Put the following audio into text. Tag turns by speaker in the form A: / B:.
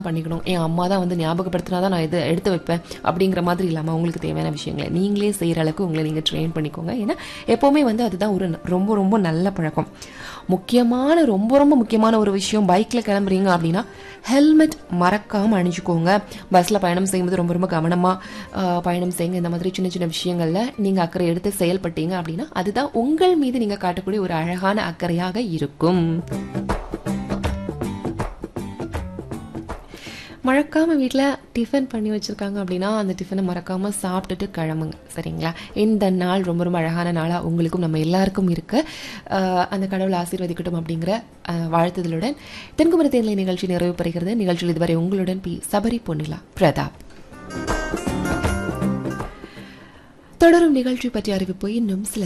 A: பண்ணிக்கணும் என் அம்மா தான் வந்து ஞாபகப்படுத்தினா தான் நான் இதை எடுத்து வைப்பேன் அப்படிங்கிற மாதிரி இல்லாமல் உங்களுக்கு தேவையான விஷயங்களை நீங்களே செய்கிற அளவுக்கு உங்களை நீங்கள் ட்ரெயின் பண்ணிக்கோங்க ஏன்னா எப்போவுமே வந்து அதுதான் ஒரு ந- ரொம்ப ரொம்ப நல்ல பழக்கம் முக்கியமான ரொம்ப ரொம்ப முக்கியமான ஒரு விஷயம் பைக்கில் கிளம்புறீங்க அப்படின்னா ஹெல்மெட் மறக்காமல் அணிஞ்சுக்கோங்க பஸ்ஸில் பயணம் செய்யும்போது ரொம்ப ரொம்ப கவனமாக பயணம் செய்யுங்க இந்த மாதிரி சின்ன சின்ன விஷயங்களில் நீங்கள் அக்கறை எடுத்து செயல்பட்டீங்க அப்படின்னா அதுதான் உங்கள் மீது நீங்கள் காட்டக்கூடிய ஒரு அழகான அக்கறையாக இருக்கும் மறக்காம வீட்டில் டிஃபன் பண்ணி வச்சுருக்காங்க அப்படின்னா அந்த டிஃபனை மறக்காமல் சாப்பிட்டுட்டு கிளம்புங்க சரிங்களா இந்த நாள் ரொம்ப ரொம்ப அழகான நாளாக உங்களுக்கும் நம்ம எல்லாருக்கும் இருக்கு ஆஹ் அந்த கடவுள் ஆசீர்வதிக்கட்டும் அப்படிங்கிற ஆஹ் வாழ்த்துதலுடன் தென்குமரி தேர்தலை நிகழ்ச்சி நிறைவு பெறுகிறது நிகழ்ச்சியில் இதுவரை உங்களுடன் பி சபரி பொன்னிலா பிரதாப் தொடரும் நிகழ்ச்சி பற்றிய அறிவிப்பு இன்னும் சில